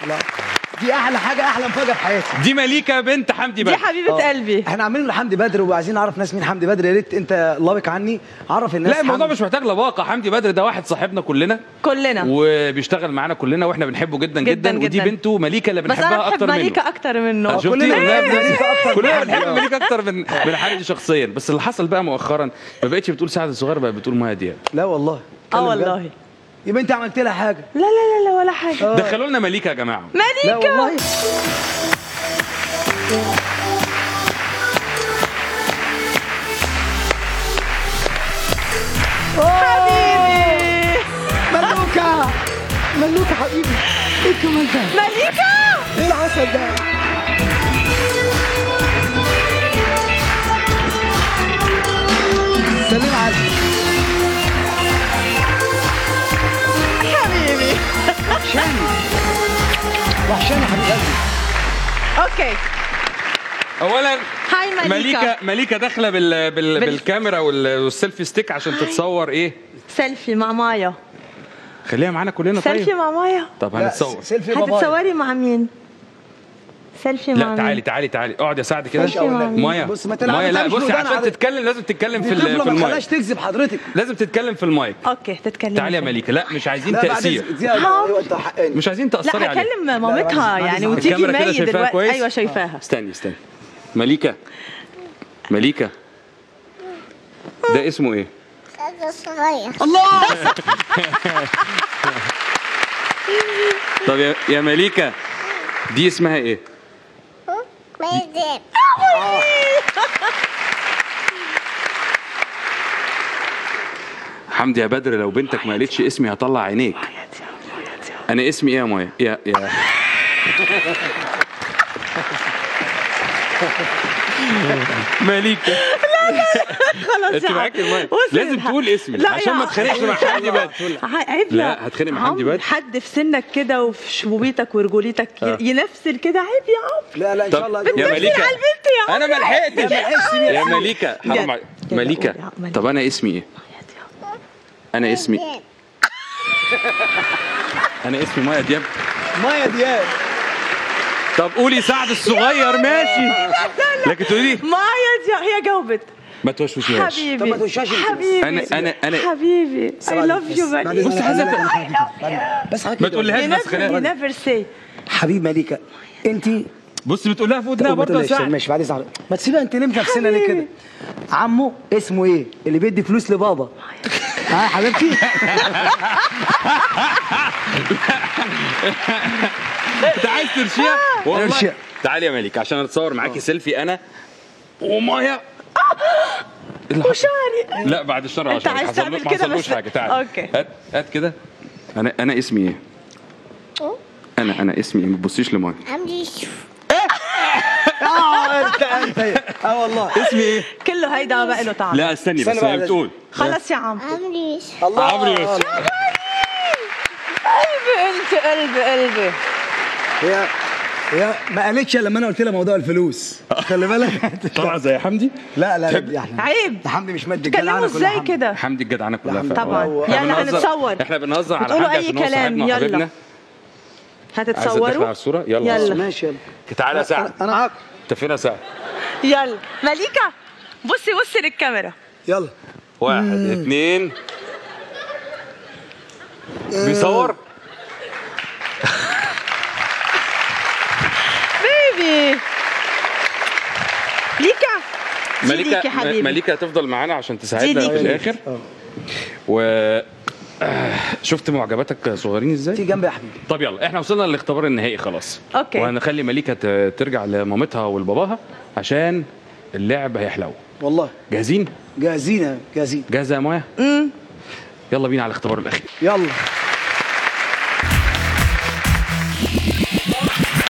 لا دي احلى حاجه احلى مفاجاه في حياتي دي مليكه بنت حمدي دي بدر حبيبه آه. قلبي احنا عاملين لحمدي بدر وعايزين نعرف ناس مين حمدي بدر يا ريت انت لابق عني عرف الناس لا الموضوع حمدي. مش محتاج لباقه حمدي بدر ده واحد صاحبنا كلنا كلنا وبيشتغل معانا كلنا واحنا بنحبه جدا جدا, جداً ودي جداً. بنته مليكه اللي بس بنحبها انا بحب اكتر منه مليكه اكتر منه شفتي كلنا والله بنحب مليكة أكتر كلنا من بنحب حمدي. مليكه اكتر من من حمدي شخصيا بس اللي حصل بقى مؤخرا ما بقتش بتقول سعد الصغير بقت بتقول مايا دياب لا والله اه اتكلم والله بجد. يبقى انت عملت لها حاجه لا لا لا لا ولا حاجه دخلوا لنا مليكه يا جماعه لا مليكه والله حبيبي ملوكه ملوكه حبيبي ايه الجمال ده مليكه ايه العسل ده سلم علي حبيبي وحشاني وحشاني يا حبيب قلبي اوكي اولا هاي مليكه مليكه مليكه داخله بال... بال... بال- بالكاميرا وال... والسيلفي ستيك عشان تتصور ايه سيلفي مع مايا خليها معانا كلنا سيلفي طيب مع مايا طب لا، هنتصور سيلفي بابايا هتتصوري مع مين سيلفي مع لا مين تعالي تعالي تعالي اقعد يا سعد كده ماشي يا معلم. مايا بص، ما تلعب- مايا لا ما تعملش بصي ودان عشان على- تتكلم لازم تتكلم في دي ال- طفله في ما المايك تخليهاش تجذب حضرتك لازم تتكلم في المايك اوكي تتكلمي تعالي يا مليكه لا مش عايزين لا بعد تاثير إذن- دي ايوه انت حقاني مش عايزين تاثري لا عليه هكلم مامتها بعد يعني إذنك. وتيجي الكاميرا كده مي شايفاها دلوقتي كويس؟ ايوه شايفاها استني استني مليكه مليكه ده اسمه ايه هذا صغير طب يا, يا مليكه دي اسمها ايه ما يدري حمدي يا بدر لو بنتك ما قالتش اسمي هطلع عينيك انا اسمي ايه يا مايا يا يا مليكه خلاص انت يا معاكي عم. المايك. وصل لازم الحق. تقول اسمي لا عشان يا ما عم. اتخانقش مع حمدي بدر ع- عيب لا، هتخانق مع حمدي عم، بدر. حد في سنك كده وفي شبوبيتك ورجوليتك آه. ينفسل كده عيب يا عم لا لا ان شاء الله طب يا بتنفسل مليكه على البنت يا عم انا ما لحقتش يا ملحقش يا مليكه حرام جد. عليك جد مليكه قول يا مليكة. طب انا اسمي ايه انا اسمي انا اسمي مايا دياب مايا دياب طب قولي سعد الصغير ماشي لكن تقولي لي مايا دي هي جاوبت ما توشوشيهاش حبيبي طب ما توشاش انت بس. حبيبي أنا- أنا- أنا- حبيبي I love you بعد مليكة إذنك. بص، عايزة- بس حضرتك ما كده. تقولهاش You بس never- خليها you never say حبيب مليكه انت بص بتقول لها في ودنها برضه يا ماشي سعد ماشي بعد اذنك ما تسيبها انت ليه نفسنا ليه كده عمو اسمه ايه اللي بيدي فلوس لبابا ها يا حبيبتي انت عايز ترشيها والله أرشيها. تعالي يا مليكه عشان اتصور معاكي سيلفي انا ومايا اللي حصل؟ وشعري لا بعد الشر أنت عشان عايز حصل تعمل ما كده حصلوش بس- حاجه تعالى أوكي. هات هات كده انا انا اسمي ايه انا انا اسمي ايه ما تبصيش لمايا عمري يشوف اه انت انت اه والله اسمي ايه كله هيدا بقى له طعم لا استني بس استنى بقى هي لازم. بتقول خلص يا عم عمري يشوف الله عمرو يوسف قلبي انت قلبي قلبي هي هي ما قالتش إلا لما انا قلت لها موضوع الفلوس خلي بالك طلع زي حمدي لا لا تحب- لا احنا عيب ده حمدي مش مادي تكلموا ازاي كده حمدي الجدعنه كلها حمدي. فعلا. طبعا. احنا يلا بنهزر- هنتصور. احنا بنهزر على بتقولوا حمدي أي عشان هو كلام. صاحبنا يلا. وحبيبنا عايز تدخل على هتتصوروا الصوره يلا يلا. ماشي يلا تعالى يا سعد انا معاك انت فين يا سعد يلا مليكة بصي بصي للكاميرا يلا واحد اثنين بيصور بيبي ليكا دي ليكي مليكه حبيبي مليكه هتفضل معانا عشان تساعدنا دي في ليكي. الاخر و آه، شفت معجباتك صغيرين ازاي؟ تيجي جنبي يا حبيبي طب يلا احنا وصلنا للاختبار النهائي خلاص أوكي. وهنخلي مليكه ت- ترجع لمامتها ولباباها عشان اللعب هيحلو والله جاهزين؟ جاهزين جاهزين جاهزه يا مايا؟ امم يلا بينا على الاختبار الاخير يلا